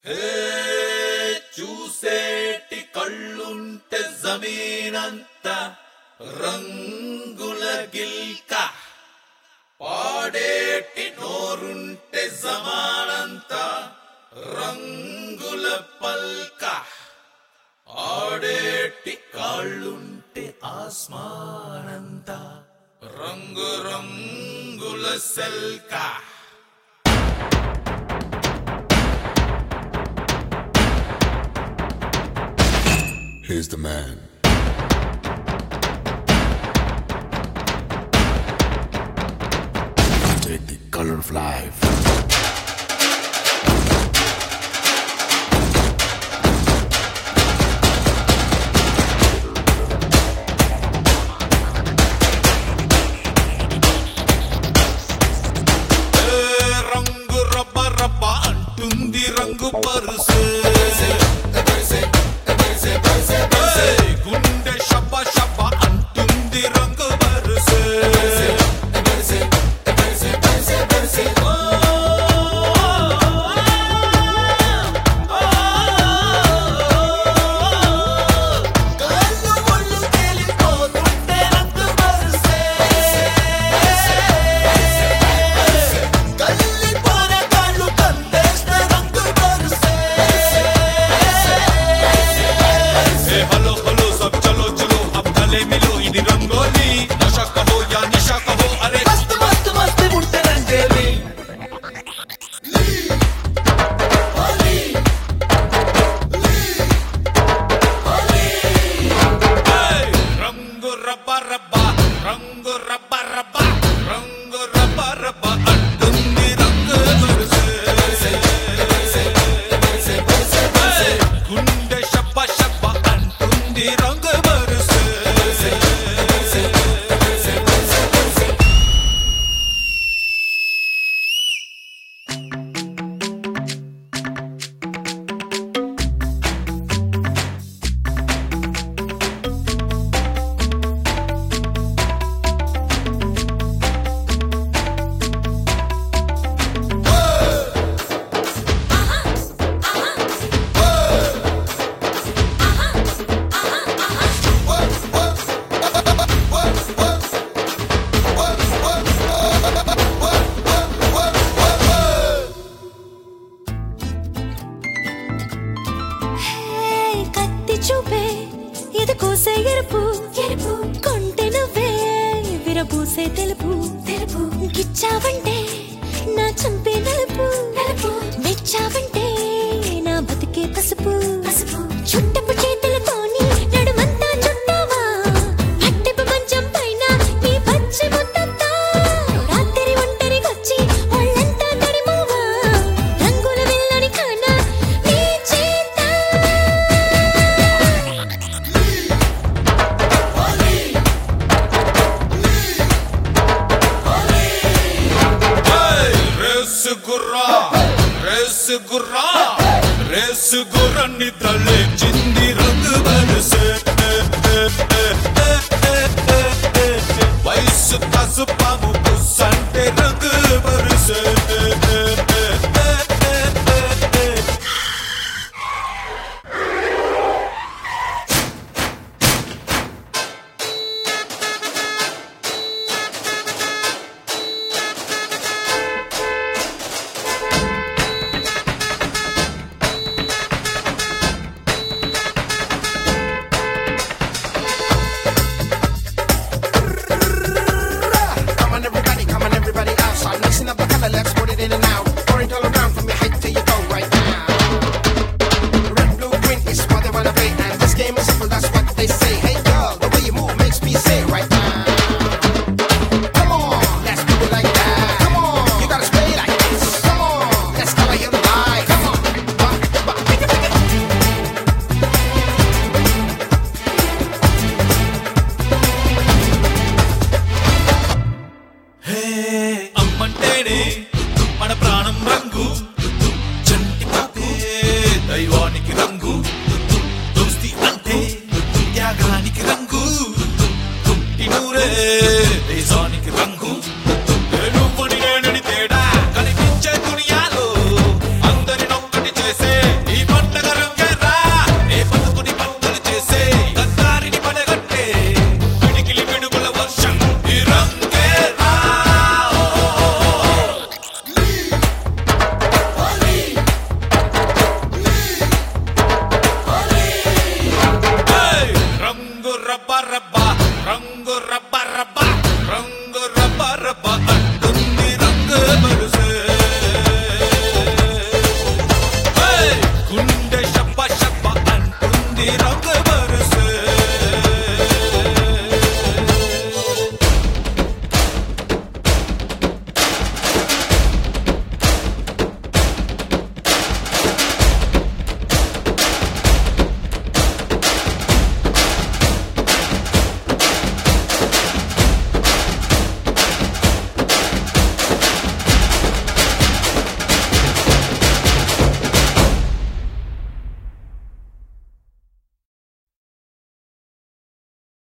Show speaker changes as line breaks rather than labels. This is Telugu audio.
చూసేటి కళ్ళుంటే జమీనంత రంగుల గిల్క పాడేటి నోరుంటే జమానంత రంగుల పల్క ఆడేటి కాళ్ళుంటే ఆస్మానంత రంగు రంగుల సెల్కా
Here's the man. Take the color of life.
ఏ రంగు రబ్బ రబ్బ అంటుంది రంగు పరుసు ఏ గుండె షబ్బ షబ్బ అంటుంది రంగు పరుసు కళ్ళు ఒళ్ళు తేలిపోతుంటే రంగు పరుసే కల్లి పోరగాళ్ళు కందేసిన రంగు పరుసే ए हेलो हेलो सब चलो चलो अब गले मिलो ఇది రంగోలి నशा कहो या निशा कहो अरे मस्त मस्त मस्त उड़ते रंगेली ఏయ్! రంగు రబ్బ రబ్బ రంగు రబ్బ రబ్బ రంగు రబ్బ రబ్బ అంటుంది రంగు వరుసే గుండె షబ్బ షబ్బ అంటుంది రంగు వరుసే
హే, కత్తి చూపే ఇది కూసే ఎరుపు ఎరుపు కొంటె నువ్వే విరబూసే తెలుపు తెలుపు గిచ్చావంటే నా చంపే నలుపు నలుపు మెచ్చావంటే నా బతికే పసుపు పసుపు చుట్టపు చేతులతోని నడుమంతా చుట్టావా అట్టెపు మంచం పైన నీ పచ్చి ముద్దంతా రాత్రి ఒంటరిగొచ్చి ఒళ్ళంతా తడిమావా రంగుల వెళ్ళని కానా నీ చేత
ఏయ్! రేసు గుర్రా రేసు గుర్రా రేసు గుర్రాన్ని తలెచ్చింది రంగు వరుసే